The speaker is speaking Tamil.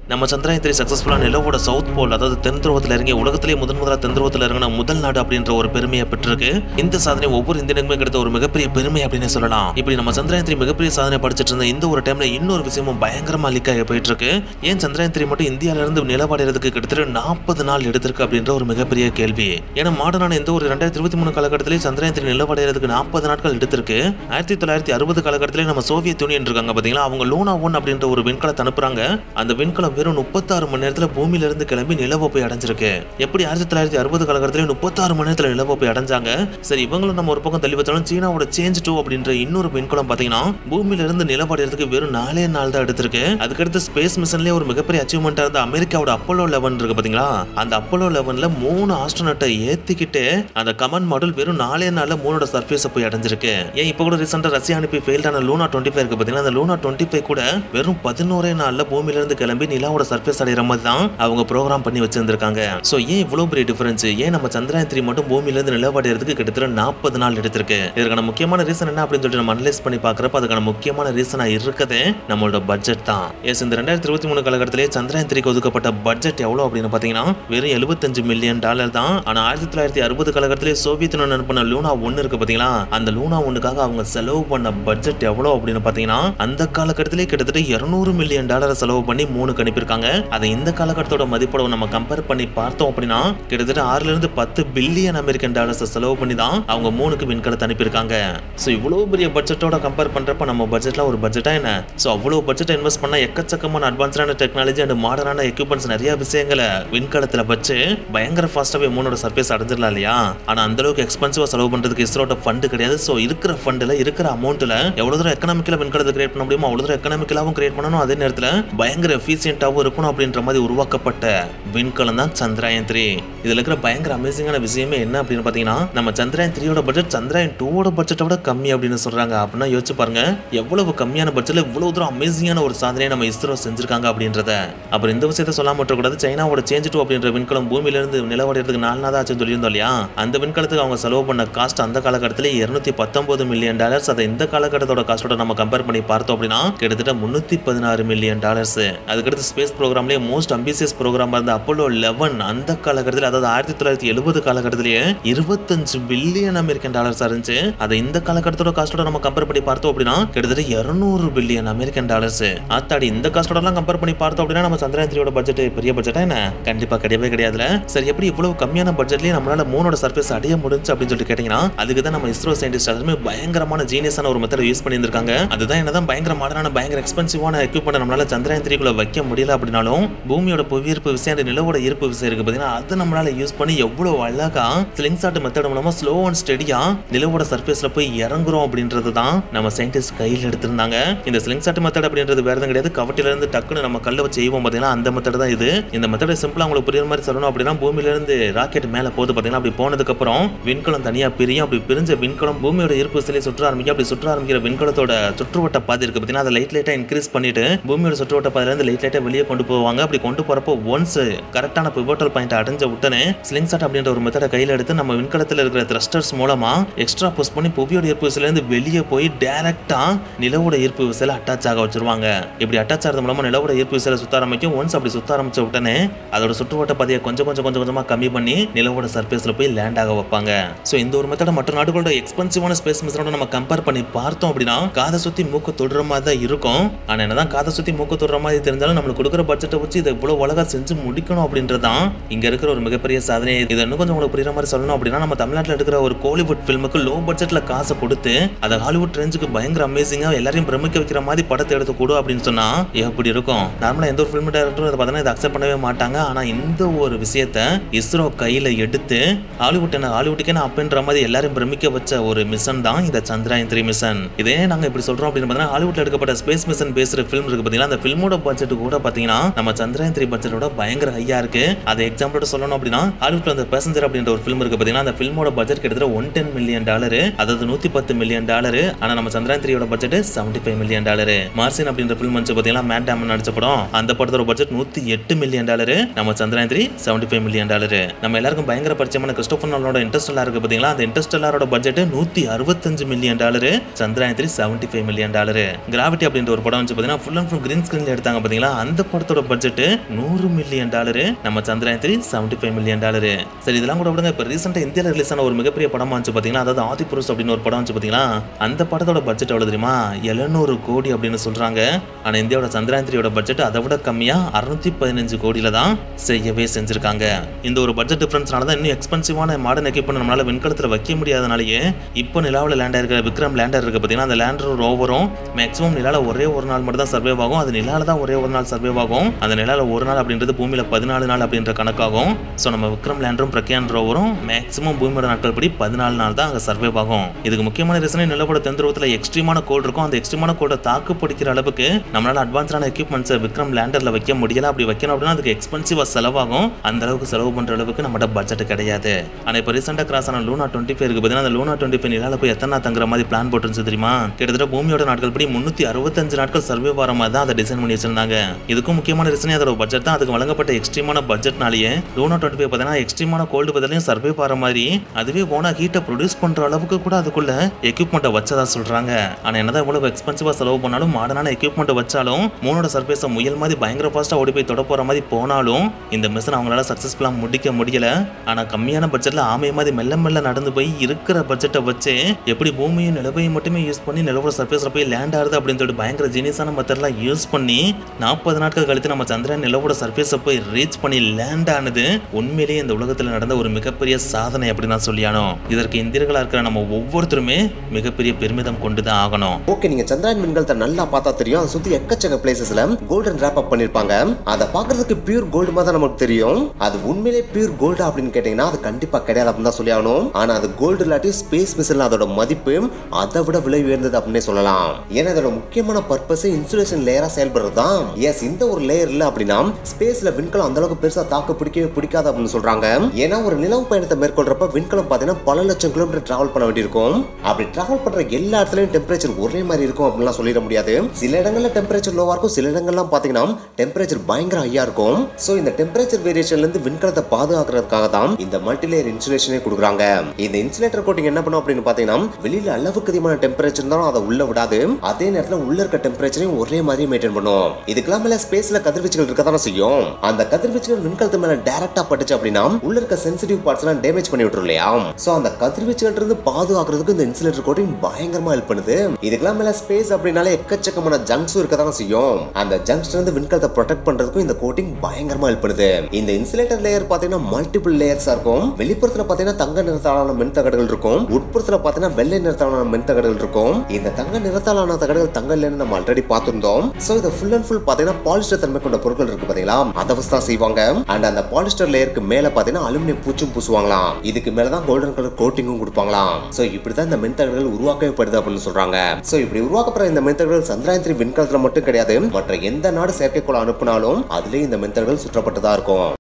நம்ம சந்திராயன் த்ரீ சக்ஸஸ்ஃபுல்லாக நிலவோட சவுத் போல் அதாவது தென் துருவத்தில் இறங்கி உலகத்திலேயே முதன் முதலாக தென் துருவத்தில் இறங்கின முதல் நாடு அப்படின்ற ஒரு பெருமையை பெற்றிருக்கு இந்த சாதனை ஒவ்வொரு இந்தியனுக்குமே கிடைத்த ஒரு மிகப்பெரிய பெருமை அப்படின்னு சொல்லலாம் இப்படி நம்ம சந்திராயன் த்ரீ மிகப்பெரிய சாதனை படிச்சிட்டு இருந்த இந்த ஒரு டைம்ல இன்னொரு விஷயமும் பயங்கரமா லீக் ஆகி போயிட்டு இருக்கு ஏன் சந்திராயன் த்ரீ மட்டும் இந்தியால இருந்து நிலவடைறதுக்கு கிட்டத்தட்ட நாற்பது நாள் எடுத்திருக்கு அப்படின்ற ஒரு மிகப்பெரிய கேள்வி ஏன்னா மாடர்னான எந்த ஒரு ரெண்டாயிரத்தி இருபத்தி மூணு காலகட்டத்திலே சந்திராயன் த்ரீ நிலவடைறதுக்கு நாற்பது நாட்கள் எடுத்திருக்கு ஆயிரத்தி தொள்ளாயிரத்தி அறுபது காலகட்டத்திலே நம்ம சோவியத் யூனியன் இருக்காங்க பாத்தீங்களா அவங்க லூனா ஒன் அப்படின்ற ஒரு விண்கலத்தை அனுப்புறாங்க அந்த விண்கலம் வெறும் முப்பத்தாறு மணி நேரத்துல பூமியில இருந்து கிளம்பி நிலவை போய் அடைஞ்சிருக்கு எப்படி ஆயிரத்தி தொள்ளாயிரத்தி அறுபது காலகட்டத்திலே முப்பத்தாறு மணி நேரத்துல நிலவை போய் அடைஞ்சாங்க சரி இவங்களும் நம்ம ஒரு பக்கம் தள்ளி வச்சாலும் சீனாவோட சேஞ்ச் டூ அப்படின்ற இன்னொரு விண்கலம் பாத்தீங்கன்னா பூமியில இருந்து நிலவடைறதுக்கு வெறும் நாலே நாள் தான் எடுத்திருக்கு அதுக்கடுத்து ஸ்பேஸ் மிஷன்லயே ஒரு மிகப்பெரிய அச்சீவ்மெண்டா இருந்த அமெரிக்காவோட அப்போலோ லெவன் இருக்கு பாத்தீங்களா அந்த அப்போலோ லெவன்ல மூணு ஆஸ்ட்ரோனட்டை ஏத்திக்கிட்டு அந்த கமன் மாடல் வெறும் நாலே நாள்ல மூணோட சர்ஃபேஸை போய் அடைஞ்சிருக்கு ஏன் இப்போ கூட ரீசெண்டா ரஷ்யா அனுப்பி ஃபெயில்டான லூனா டுவெண்ட்டி ஃபைவ் இருக்கு பாத்தீங்கன்னா அந்த லூனா டுவெண்ட்டி ஃபைவ் கூட வெறும் பதினோரே நாள்ல பூமியில இருந்து கிளம்பி நிலாவோட சர்ஃபேஸ் அடைகிற மாதிரி தான் அவங்க ப்ரோக்ராம் பண்ணி வச்சிருந்திருக்காங்க ஸோ ஏன் இவ்வளவு பெரிய டிஃபரன்ஸ் ஏன் நம்ம சந்திராயன் த்ரீ மட்டும் பூமியில இருந்து நிலவடைறதுக்கு கிட்டத்தட்ட நாற்பது நாள் எடுத்திருக்கு இதற்கான முக்கியமான ரீசன் என்ன அப்படின்னு சொல்லிட்டு நம்ம அனலைஸ் பண்ணி பார்க்கறப்ப அதுக்கான முக்கியமான ரீசனா இருக்கதே நம்மளோட பட்ஜெட் தான் எஸ் இந்த ரெண்டாயிரத்தி இருபத்தி மூணு காலகட்டத்திலே சந்திராயன் த்ரீக்கு ஒதுக்கப்பட்ட பட்ஜெட் எவ்வளவு அப்படின்னு பாத்தீங்கன்னா வெறும் எழுபத்தஞ்சு மில்லியன் டாலர் தான் ஆனா ஆயிரத்தி தொள்ளாயிரத்தி அறுபது காலகட்டத்திலே சோவியத் யூனியன் அனுப்பின லூனா ஒன்னு இருக்கு பாத்தீங்களா அந்த லூனா ஒன்னுக்காக அவங்க செலவு பண்ண பட்ஜெட் எவ்வளவு அப்படின்னு பாத்தீங்கன்னா அந்த காலகட்டத்திலே கிட்டத்தட்ட இருநூறு மில்லியன் டாலரை செலவு பண்ணி மூணுக்கு அனுப்பியிருக்காங்க அதை இந்த காலகட்டத்தோட மதிப்போட நம்ம கம்பேர் பண்ணி பார்த்தோம் அப்படின்னா கிட்டத்தட்ட ஆறுல இருந்து பத்து பில்லியன் அமெரிக்கன் டாலர்ஸ் செலவு பண்ணி தான் அவங்க மூணுக்கு விண்கலத்தை அனுப்பியிருக்காங்க ஸோ இவ்வளவு பெரிய பட்ஜெட்டோட கம்பேர் பண்றப்ப நம்ம பட்ஜெட்ல ஒரு பட்ஜெட்டா என்ன ஸோ அவ்வளவு பட்ஜெட் இன்வெஸ்ட் பண்ணா எக்கச்சக்கமான அட்வான்ஸ்டான டெக்னாலஜி அண்ட் மாடர்னான எக்யூப்மெண்ட்ஸ் நிறைய விஷயங்களை விண்கலத்துல வச்சு பயங்கர ஃபாஸ்ட்டாகவே மூணோட சர்ஃபேஸ் அடைஞ்சிடலாம் இல்லையா ஆனா அந்த அளவுக்கு எக்ஸ்பென்சிவா செலவு பண்றதுக்கு இஸ்ரோட ஃபண்டு கிடையாது ஸோ இருக்கிற ஃபண்டில் இருக்கிற அமௌண்ட்ல எவ்வளவு தூரம் எக்கனாமிக்கலா விண்கலத்தை கிரியேட் பண்ண முடியுமோ அவ்வளவு தூரம் எக்கனாமிக்கலாவும் கிரியேட் பண்ணணும் அதே நேரத்தில் பயங்கர எஃபிஷியன்ட்டாகவும் இருக்கணும் அப்படின்ற மாதிரி உருவாக்கப்பட்ட விண்கலம் தான் சந்திராயன் த்ரீ இதுல இருக்கிற பயங்கர அமேசிங்கான விஷயமே என்ன அப்படின்னு பாத்தீங்கன்னா நம்ம சந்திராயன் த்ரீயோட பட்ஜெட் சந்திராயன் டூவோட பட்ஜெட்டை விட கம்மி அப்படின்னு சொல்றாங்க அப்படின்னா யோசிச்சு பாருங்க எவ்வளவு கம்மியான பட்ஜெட்ல இவ்வளவு தூரம் அமேசிங்கான ஒரு சாதனையை நம்ம இஸ்ரோ செஞ்சிருக்காங்க அப்படின்றத அப்புறம் இந்த விஷயத்த சொல்லாம விட்டுறக்கூடாது சைனாவோட சேஞ்ச் டூ அப்படின்ற விண்கலம் பூமியில இருந்து நிலவடைறதுக்கு நாலு நாள் ஆச்சுன்னு சொல்லியிருந்தோம் இல்லையா அந்த விண்கலத்துக்கு அவங்க செலவு பண்ண காஸ்ட் அந்த காலகட்டத்தில் இருநூத்தி பத்தொன்பது மில்லியன் டாலர்ஸ் அதை இந்த காலகட்டத்தோட காஸ்டோட நம்ம கம்பேர் பண்ணி பார்த்தோம் அப்படின்னா கிட்டத்தட்ட முன்னூத்தி பதினாறு மில்லியன் டாலர்ஸ் அதுக்கடுத்து ஸ்பேஸ் ப்ரோக்ராம்லேயே மோஸ்ட் அம்பிசியஸ் ப்ரோக்ராம் இருந்த அப்போலோ லெவன் அந்த காலகட்டத்தில் அதாவது ஆயிரத்தி தொள்ளாயிரத்தி எழுபது காலகட்டத்திலேயே இருபத்தஞ்சு பில்லியன் அமெரிக்கன் டாலர்ஸ் இருந்துச்சு அதை இந்த காலகட்டத்தோட காஸ்டோட நம்ம கம்பேர் பண்ணி பார்த்தோம் அப்படின்னா கிட்டத்தட்ட இருநூறு பில்லியன் அமெரிக்கன் டாலர்ஸ் ஆத்தாடி இந்த காஸ்டோட எல்லாம் கம்பேர் பண்ணி பார்த்தோம் அப்படின்னா நம்ம சந்திரயான் த்ரீயோட பட்ஜெட் பெரிய பட்ஜெட்டா என்ன கண்டிப்பா கிடையவே கிடையாதுல சரி எப்படி இவ்வளவு கம்மியான பட்ஜெட்லயே நம்மளால மூணோட சர்ஃபேஸ் அடைய முடிஞ்சு அப்படின்னு சொல்லிட்டு கேட்டீங்கன்னா அதுக்கு தான் நம்ம இஸ்ரோ சயின்டிஸ்ட் எல்லாருமே பயங்கரமான ஜீனியஸான ஒரு மெத்தட் யூஸ் பண்ணியிருக்காங்க அதுதான் என்னதான் பயங்கர மாடர்னான பயங்கர எக்ஸ்பென்சிவான எக்யூப்மெண்ட் நம்மளால சந்திரயான் த்ரீக்குள்ள வைக்க முடியல அப்படின்னாலும் பூமியோட புவியீர்ப்பு விஷயம் அந்த நிலவோட ஈர்ப்பு விஷயம் இருக்கு பாத்தீங்கன்னா அதை நம்மளால யூஸ் பண்ணி எவ்வளவு அழகா ஸ்லிங் ஷாட் மெத்தட் மூலமா ஸ்லோ அண்ட் ஸ்டெடியா நிலவோட சர்ஃபேஸ்ல போய் இறங்குறோம் அப்படின்றது தான் நம்ம சயின்டிஸ்ட் கையில் எடுத்திருந்தாங்க இந்த ஸ்லிங் ஷாட் மெத்தட் அப்படின்றது வேற எதுவும் கிடையாது கவட்டில இருந்து டக்குன்னு நம்ம கல்ல வச்சு செய்வோம் பாத்தீங்கன்னா அந்த மெத்தட் தான் இது இந்த மெத்தட் சிம்பிளா உங்களுக்கு புரியுற மாதிரி சொல்லணும் அப்படின்னா பூமியில இருந்து ராக்கெட் மேல போகுது பாத்தீங்கன்னா அப்படி போனதுக்கு அப்புறம் விண்கலம் தனியா பிரியும் அப்படி பிரிஞ்ச விண்கலம் பூமியோட ஈர்ப்பு விசையில சுற்ற ஆரம்பிக்கும் அப்படி சுற்ற ஆரம்பிக்கிற விண்கலத்தோட சுற்றுவட்ட பாதை இருக்கு பாத்தீங்கன்னா அதை லைட் லைட்டா இன்க்ரீஸ் பண்ணிட்டு பூமியோட சுற்றுவட்ட பாதையில இருந்து லைட் லைட்டா வெளியே கொண்டு போவாங்க அப்படி கொண்டு போறப்போ ஒன்ஸ் கரெக்டான பிவோட்டல் பாயிண்ட் அடைஞ்ச உடனே ஸ்லிங் ஷாட் அப்படின்ற ஒரு மெத்தடை கையில எடுத்து நம்ம விண்கலத்தில் இருக்கிற த்ரஸ்டர்ஸ் மூலமா எக்ஸ்ட்ரா புஷ் பண்ணி புவியோட ஈர்ப்பு விசையில இருந்து வெளியே போய் டைரக்டா நிலவோட ஈர்ப்பு விசையில அட்டாச் ஆக வச்சிருவாங்க இப்படி அட்டாச் ஆகிறது மூலமா நிலவோட ஈர்ப்பு விசையில சுத்த ஆரம்பிக்கும் ஒன்ஸ் அப்படி சுத்த ஆரம்பிச்ச உடனே அதோட சுற்றுவட்ட பாதையை கொஞ்சம் கொஞ்சம் கொஞ்சம் கொஞ்சமா கம்மி பண்ணி நிலவோட சர்ஃபேஸ்ல போய் லேண்ட் ஆக வைப்பாங்க ஸோ இந்த ஒரு மெத்தட மற்ற நாடுகளோட எக்ஸ்பென்சிவான ஸ்பேஸ் மிஷனோட நம்ம கம்பேர் பண்ணி பார்த்தோம் அப்படின்னா காதை சுத்தி மூக்க தொடுற மாதிரி தான் இருக்கும் ஆனா என்னதான் காதை சுத்தி மூக்க தொடுற மாதிரி தெரிஞ்சாலும் நம்மளுக்கு கொடுக்குற பட்ஜெட்டை வச்சு இதை இவ்வளவு அழகா செஞ்சு முடிக்கணும் அப்படின்றதான் இங்க இருக்கிற ஒரு மிகப்பெரிய சாதனை இது இன்னும் கொஞ்சம் உங்களுக்கு புரியுற மாதிரி சொல்லணும் அப்படின்னா நம்ம தமிழ்நாட்டில் எடுக்கிற ஒரு கோலிவுட் ஃபில்முக்கு லோ பட்ஜெட்ல காசை கொடுத்து அதை ஹாலிவுட் ரேஞ்சுக்கு பயங்கர அமேசிங்கா எல்லாரையும் பிரமிக்க வைக்கிற மாதிரி படத்தை எடுத்து கொடு அப்படின்னு சொன்னா எப்படி இருக்கும் நார்மலா எந்த ஒரு ஃபில்ம் டேரக்டரும் இதை பார்த்தா இதை அக்செப்ட் பண்ணவே மாட்டாங்க ஆனா இந்த ஒரு விஷயத்த இஸ்ரோ கையில எடுத்து ஹாலிவுட் என்ன ஹாலிவுட்டுக்கே நான் அப்படின்ற மாதிரி எல்லாரையும் பிரமிக்க வச்ச ஒரு மிஷன் தான் இந்த சந்திராயன் த்ரீ மிஷன் இதே நாங்க இப்படி சொல்றோம் அப்படின்னு பார்த்தீங்கன்னா ஹாலிவுட்ல எடுக்கப்பட்ட ஸ்பேஸ் மிஷன் பேசுற ஃபிலிம் இருக்கு பாத்தீங்கன்னா அந்த ஃபில்மோட பட்ஜெட் கூட பாத்தீங்கன்னா நம்ம சந்திராயன் த்ரீ பட்ஜெட்டோட பயங்கர ஹையா இருக்கு அதை எக்ஸாம்பிளோட சொல்லணும் அப்படின்னா ஹாலிவுட்ல அந்த பேசஞ்சர் அப்படின்ற ஒரு ஃபிலிம் இருக்கு பாத்தீங்கன்னா அந்த ஃபில்மோட பட்ஜெட் கிட்டத்தட்ட ஒன் டென் மில்லியன் டாலர் அதாவது நூத்தி பத்து மில்லியன் டாலர் ஆனா நம்ம சந்திராயன் த்ரீயோட budget seventy five million dollar மார்சின் அப்படின்ற ஃபிலிம் வந்து பாத்தீங்கன்னா மேட் டேமன் நடிச்ச படம் அந்த படத்தோட பட்ஜெட் நூத்தி எட்டு மில்லியன் டாலர் நம்ம Chandrayaan three seventy five million dollar நம்ம எல்லாருக்கும் பயங்கர பரிச்சயமான கிறிஸ்டோபர் நாலோட இன்ட்ரெஸ்டெல்லாம் இருக்கு பாத்தீங்களா அந்த இன்ட்ரெஸ்டெல்லாரோட பட்ஜெட் நூத்தி அறுபத்தஞ்சு million dollar Chandrayaan three seventy five million dollar gravity அப்படின்ற ஒரு படம் வந்து பாத்தீங்கன்னா ஃபுல் அண்ட் ஃபுல் கிரீன் ஸ்கிரீன்ல எடுத்தாங்க பாத்தீங்களா அந்த அந்த படத்தோட பட்ஜெட் நூறு மில்லியன் டாலரு நம்ம Chandrayaan three seventy five million dollar சரி இதெல்லாம் கூட விடுங்க இப்போ ரீசெண்டாக இந்தியாவில் ரிலீஸ் ஆன ஒரு மிகப்பெரிய படமா இருந்துச்சு பார்த்தீங்களா அதாவது ஆதிபுருஷ் அப்படின்னு ஒரு படம் வந்துச்சு பார்த்தீங்களா அந்த படத்தோட பட்ஜெட் எவ்வளோ தெரியுமா எழுநூறு கோடி அப்படின்னு சொல்றாங்க ஆனால் இந்தியாவோட சந்திரயான் த்ரீயோட பட்ஜெட் அதை விட கம்மியாக அறுநூத்தி பதினஞ்சு கோடியில தான் செய்யவே செஞ்சிருக்காங்க இந்த ஒரு பட்ஜெட் டிஃபரன்ஸ்னால தான் இன்னும் எக்ஸ்பென்சிவான மாடர்ன் எக்யூப்மெண்ட் நம்மளால விண்கலத்தில் வைக்க முடியாதனாலேயே இப்போ நிலாவில் லேண்ட் ஆயிருக்கிற விக்ரம் லேண்டர் இருக்கு பார்த்தீங்கன்னா அந்த லேண்டர் ரோவரும் மேக்ஸிமம் நிலால ஒரே ஒரு நாள் மட்டும் தான் சர்வே ஆகும் அது நிலால தான் ஒரே ஒரு நாள் சர்வே ஆகும் அந்த நிலால ஒரு நாள் அப்படின்றது பூமியில பதினாலு நாள் அப்படின்ற கணக்காகும் ஸோ நம்ம விக்ரம் லேண்டரும் பிரக்யான் ரோவரும் மேக்ஸிமம் பூமியோட நாட்கள் படி பதினாலு நாள் தான் அங்கே சர்வே ஆகும் இதுக்கு முக்கியமான ரீசனே நிலவோட தென்துருவத்தில் எக்ஸ்ட்ரீமான கோல்டு இருக்கும் அந்த எக்ஸ்ட்ரீமான கோல்டை தாக்கு பிடிக்கிற அளவுக்கு நம்மளால அட்வான்ஸான எக்யூப்மெண்ட்ஸை விக்ரம் லேண்டர்ல வைக்க முடியல அப்படி வைக்கணும் அப்படின்னா அதுக்கு எக்ஸ்பென்சிவா செலவாகும் அந்த அளவுக்கு செலவு பண்ற அளவுக்கு நம்மகிட்ட பட்ஜெட் கிடையாது ஆனா இப்போ ரீசெண்டாக கிராஸ் ஆன லூனா டுவெண்ட்டி ஃபைவ் இருக்கு பார்த்தீங்கன்னா அந்த லூனா டுவெண்ட்டி ஃபைவ் நிலால போய் எத்தனை நாள் தங்குற மாதிரி பிளான் போட்டுருந்துச்சு தெரியுமா கிட்டத்தட்ட பூமியோட நாட்கள் படி முன்னூத்தி அறுபத்தஞ்சு நாட்கள் சர்வே வர மாதிரி தான் அதை டிசைன் பண்ணி வச்சிருந்தாங்க இதுக்கும் முக்கியமான ரீசனே அதோட பட்ஜெட் தான் அதுக்கு வழங்கப்பட்ட எக்ஸ்ட்ரீமான பட்ஜெட்னாலேயே லூனா டுவெண்ட்டி ஃபைவ் பார்த்தீங்கன்னா எக்ஸ்ட்ரீமான கோல்டு பதிலையும் சர்வே வர மாதிரி அதுவே ஓனா ஹீட்டை ப்ரொடியூஸ் பண்ற அளவுக்கு கூட அதுக்குள்ள எக்யூப்மெண்ட்டை வச்சதா சொல்றாங்க ஆனா என்னதான் இவ்வளவு எக்ஸ்பென்சிவா செலவு பண்ணாலும் மாடர்னான எக்யூப்மெண்ட் வச்சாலும் மூணோட சர்ஃபேஸை முயல் மாதிரி பயங்கர ஃபாஸ்ட்டாக ஓடி போய் தொட போற மாதிரி போனாலும் இந்த மிஷன் அவங்களால சக்ஸஸ்ஃபுல்லாக முடிக்க முடியல ஆனா கம்மியான பட்ஜெட்ல ஆமை மாதிரி மெல்ல மெல்ல நடந்து போய் இருக்கிற பட்ஜெட்டை வச்சு எப்படி பூமியும் நிலவையும் மட்டுமே யூஸ் பண்ணி நிலவோட சர்ஃபேஸில் போய் லேண்ட் ஆகுது அப்படின்னு சொல்லிட்டு பயங்கர ஜீனியஸான மெத்தட்லாம் யூஸ் பண்ணி நாற்பது நாட்கள் கழித்து நம்ம சந்திரன் நிலவோட சர்ஃபேஸை போய் ரீச் பண்ணி லேண்ட் ஆனது உண்மையிலேயே இந்த உலகத்தில் நடந்த ஒரு மிகப்பெரிய சாதனை அப்படின்னு தான் சொல்லியானோ இதற்கு இந்தியர்களாக இருக்கிற நம்ம ஒவ்வொருத்தருமே மிகப்பெரிய பெருமிதம் கொண்டு தான் ஆகணும் ஓகே நீங்க சந்திராயன் விண்கலத்தை நல்லா பார்த்தா தெரியும் அதை சுத்தி எக்கச்சக்க பிளேசஸ்ல கோல்டன் ரேப் அப் பண்ணிருப்பாங்க அதை பார்க்கிறதுக்கு பியூர் கோல்டு மாதிரி தான் நமக்கு தெரியும் அது உண்மையிலே பியூர் கோல்டு அப்படின்னு கேட்டீங்கன்னா அது கண்டிப்பா கிடையாது அப்படின்னு தான் சொல்லி ஆகணும் ஆனா அது கோல்டு இல்லாட்டி ஸ்பேஸ் மிஷின்ல அதோட மதிப்பு அதை விட விலை உயர்ந்தது அப்படின்னே சொல்லலாம் ஏன்னா அதோட முக்கியமான பர்பஸ் இன்சுலேஷன் லேயரா செயல்படுறது தான் எஸ் இந்த ஒரு லேயர் இல்ல அப்படின்னா ஸ்பேஸ்ல விண்கலம் அந்த அளவுக்கு பெருசா தாக்கு பிடிக்கவே பிடிக்காது அப்படின்னு சொல்றாங்க ஏன்னா ஒரு நிலவு பயணத்தை மேற்கொள்றப்ப விண்கலம் பாத்தீங்கன்னா பல லட்சம் கிலோமீட்டர் டிராவல் பண்ண வேண்டியிருக்கும் அப்படி டிராவல் பண்ற எல்லா இடத்துலயும் டெம்பரேச்சர் ஒரே மாதிரி இருக்கும் அப்படின்லாம் சொல்லிட முடியாது சில இடங்கள்ல டெம்பரேச்சர் லோவா இருக்கும் சில இடங்கள்லாம் பாத்தீங்கன்னா டெம்பரேச்சர் பயங்கர ஹையா இருக்கும் சோ இந்த டெம்பரேச்சர் வேரியேஷன்ல இருந்து விண்கலத்தை பாதுகாக்கிறதுக்காக தான் இந்த மல்டிலேயர் இன்சுலேஷனே கொடுக்குறாங்க இந்த இன்சுலேட்டர் கோட்டிங் என்ன பண்ணும் அப்படின்னு பாத்தீங்கன்னா வெளியில அளவுக்கு அதிகமான டெம்பரேச்சர் இருந்தாலும் அதை உள்ள விடாது அதே நேரத்துல உள்ள இருக்க டெம்பரேச்சரையும் ஒரே மாதிரி மெயின்டைன் பண்ணும் இதுக்கெல்லாம் மேல ஸ்பேஸ்ல கதிர்வீச்சுகள் இருக்க தானே செய்யும் அந்த கதிர்வீச்சுகள் விண்கலத்து மேல டைரக்டா பட்டுச்சு அப்படின்னா உள்ள இருக்க சென்சிட்டிவ் பார்ட்ஸ் எல்லாம் டேமேஜ் பண்ணி விட்டுரும் இல்லையா சோ அந்த கதிர்வீச்சுகள் இருந்து பாதுகாக்கிறதுக்கு இந்த இன்சுலேட்டர் கோட்டிங் பயங்கரமா ஹெல்ப் பண்ணுது இதுக்கெல்லாம் மேல ஸ்பேஸ் அப்படின்னாலே எக்கச்சக்கமான ஜங்க்ஸும் இருக்க தானே செய்யும் அந்த ஜங்க்ஸ்ல இருந்து விண்கலத்தை ப்ரொடெக்ட் பண்றதுக்கும் இந்த கோட்டிங் பயங்கரமா ஹெல்ப் பண்ணுது இந்த இன்சுலேட்டர் லேயர் பாத்தீங்கன்னா மல்டிபிள் லேயர்ஸா இருக்கும் வெளிப்புறத்துல பாத்தீங்கன்னா தங்க நிறத்தாலான மென் தகடுகள் இருக்கும் உட்புறத்துல பாத்தீங்கன்னா வெள்ளை நிறத்தாலான மென் தகடுகள் இருக்கும் இந்த தங்க நிறத்தாலான தகடுகள் தங்க இல்லைன்னு நம்ம ஆல்ரெடி பார்த்திருந்தோம் சோ இது ஃபுல் அண்ட் ஃபுல் பாத்தீங்கன்னா பாலிஸ்டர் தன்மை கொண்ட பொருட்கள் இருக்கு பாத்தீங்களா அதை வச்சு தான் செய்வாங்க அண்ட் அந்த பாலிஸ்டர் லேயருக்கு மேல பாத்தீங்கன்னா அலுமினியம் பூச்சும் பூசுவாங்களாம் இதுக்கு மேல தான் கோல்டன் கலர் கோட்டிங்கும் கொடுப்பாங்களாம் சோ இப்படிதான் இந்த மென்தகடுகள் உருவாக்கப்படுது அப்படின்னு சொல்றாங்க சோ இப்படி உருவாக்கப்படுற இந்த மென்தகடுகள் சந்திராயன் த்ரீ விண்கலத்துல மட்டும் கிடையாது மற்ற எந்த நாடு செயற்கைக்கோள் அனுப்புனாலும் அதுலயும் இந்த மென்தகடுகள் சுற்றப்பட்டதா இருக்கும்